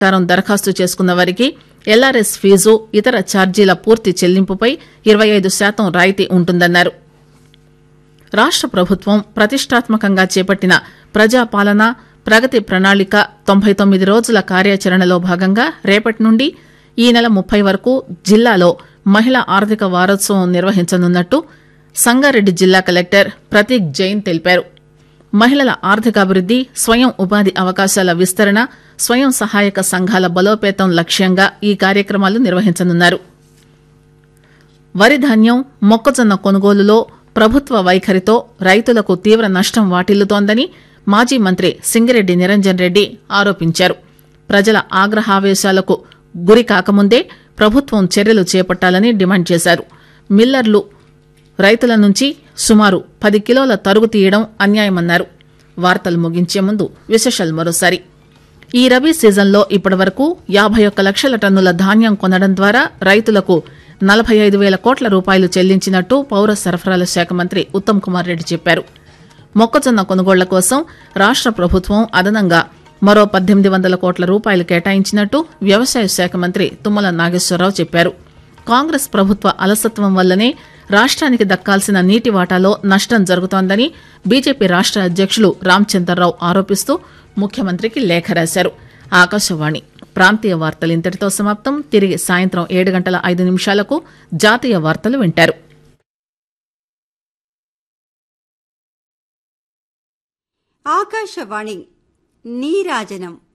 ప్రకారం దరఖాస్తు చేసుకున్న వారికి ఎల్ఆర్ఎస్ ఫీజు ఇతర ఛార్జీల పూర్తి చెల్లింపుపై ఇరవై ఐదు శాతం రాయితీ ఉంటుందన్నారు రాష్ట ప్రభుత్వం ప్రతిష్టాత్మకంగా చేపట్టిన ప్రజాపాలన ప్రగతి ప్రణాళిక తొంభై తొమ్మిది రోజుల కార్యాచరణలో భాగంగా రేపటి నుండి ఈ నెల ముప్పై వరకు జిల్లాలో మహిళా ఆర్థిక వారోత్సవం నిర్వహించనున్నట్టు సంగారెడ్డి జిల్లా కలెక్టర్ ప్రతీక్ జైన్ తెలిపారు మహిళల ఆర్థికాభివృద్ది స్వయం ఉపాధి అవకాశాల విస్తరణ స్వయం సహాయక సంఘాల బలోపేతం లక్ష్యంగా ఈ కార్యక్రమాలు నిర్వహించనున్నారు వరి ధాన్యం మొక్కజొన్న కొనుగోలులో ప్రభుత్వ వైఖరితో రైతులకు తీవ్ర నష్టం వాటిల్లుతోందని మాజీ మంత్రి సింగిరెడ్డి నిరంజన్ రెడ్డి ఆరోపించారు ప్రజల ఆగ్రహావేశాలకు గురి కాకముందే ప్రభుత్వం చర్యలు చేపట్టాలని డిమాండ్ చేశారు మిల్లర్లు రైతుల నుంచి సుమారు పది కిలోల తరుగు తీయడం అన్యాయమన్నారు వార్తలు ముగించే ముందు విశేషాలు మరోసారి ఈ రబీ సీజన్లో ఇప్పటివరకు యాభై ఒక్క లక్షల టన్నుల ధాన్యం కొనడం ద్వారా రైతులకు నలభై ఐదు వేల కోట్ల రూపాయలు చెల్లించినట్టు పౌర సరఫరాల శాఖ మంత్రి ఉత్తమ్ కుమార్ రెడ్డి చెప్పారు మొక్కజొన్న కొనుగోళ్ల కోసం రాష్ట ప్రభుత్వం అదనంగా మరో పద్దెనిమిది వందల కోట్ల రూపాయలు కేటాయించినట్టు వ్యవసాయ శాఖ మంత్రి తుమ్మల నాగేశ్వరరావు చెప్పారు కాంగ్రెస్ ప్రభుత్వ అలసత్వం వల్లనే రాష్ట్రానికి దక్కాల్సిన నీటి వాటాలో నష్టం జరుగుతోందని బీజేపీ రాష్ట్ర అధ్యక్షులు రామచంద్రరావు ఆరోపిస్తూ ముఖ్యమంత్రికి లేఖ రాశారు ఆకాశవాణి ప్రాంతీయ వార్తలు ఇంతటితో సమాప్తం తిరిగి సాయంత్రం ఏడు గంటల ఐదు నిమిషాలకు జాతీయ వార్తలు వింటారు ఆకాశవాణి నీరాజనం